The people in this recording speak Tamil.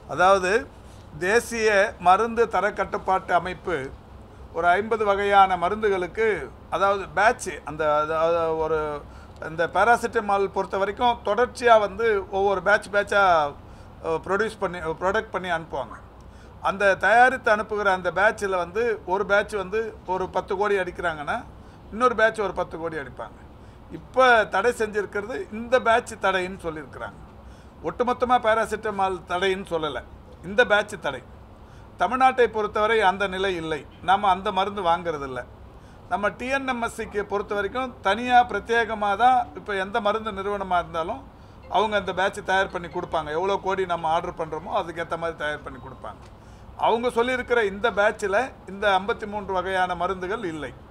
அதாவது தேசிய மருந்து தர கட்டுப்பாட்டு அமைப்பு ஒரு ஐம்பது வகையான மருந்துகளுக்கு அதாவது பேட்ச் அந்த அதாவது ஒரு இந்த பேராசிட்டமால் பொறுத்த வரைக்கும் தொடர்ச்சியாக வந்து ஒவ்வொரு பேட்ச் பேட்சாக ப்ரொடியூஸ் பண்ணி ப்ரொடக்ட் பண்ணி அனுப்புவாங்க அந்த தயாரித்து அனுப்புகிற அந்த பேட்சில் வந்து ஒரு பேட்ச் வந்து ஒரு பத்து கோடி அடிக்கிறாங்கன்னா இன்னொரு பேட்ச் ஒரு பத்து கோடி அடிப்பாங்க இப்போ தடை செஞ்சுருக்கிறது இந்த பேட்ச் தடைன்னு சொல்லியிருக்கிறாங்க ஒட்டுமொத்தமாக பேராசிட்டமால் தடைன்னு சொல்லலை இந்த பேட்ச் தடை தமிழ்நாட்டை பொறுத்தவரை அந்த நிலை இல்லை நாம் அந்த மருந்து வாங்குறதில்ல நம்ம டிஎன்எம்எஸ்சிக்கு பொறுத்த வரைக்கும் தனியாக பிரத்யேகமாக தான் இப்போ எந்த மருந்து நிறுவனமாக இருந்தாலும் அவங்க அந்த பேட்ச் தயார் பண்ணி கொடுப்பாங்க எவ்வளோ கோடி நம்ம ஆர்டர் பண்ணுறோமோ அதுக்கேற்ற மாதிரி தயார் பண்ணி கொடுப்பாங்க அவங்க சொல்லியிருக்கிற இந்த பேட்சில் இந்த ஐம்பத்தி மூன்று வகையான மருந்துகள் இல்லை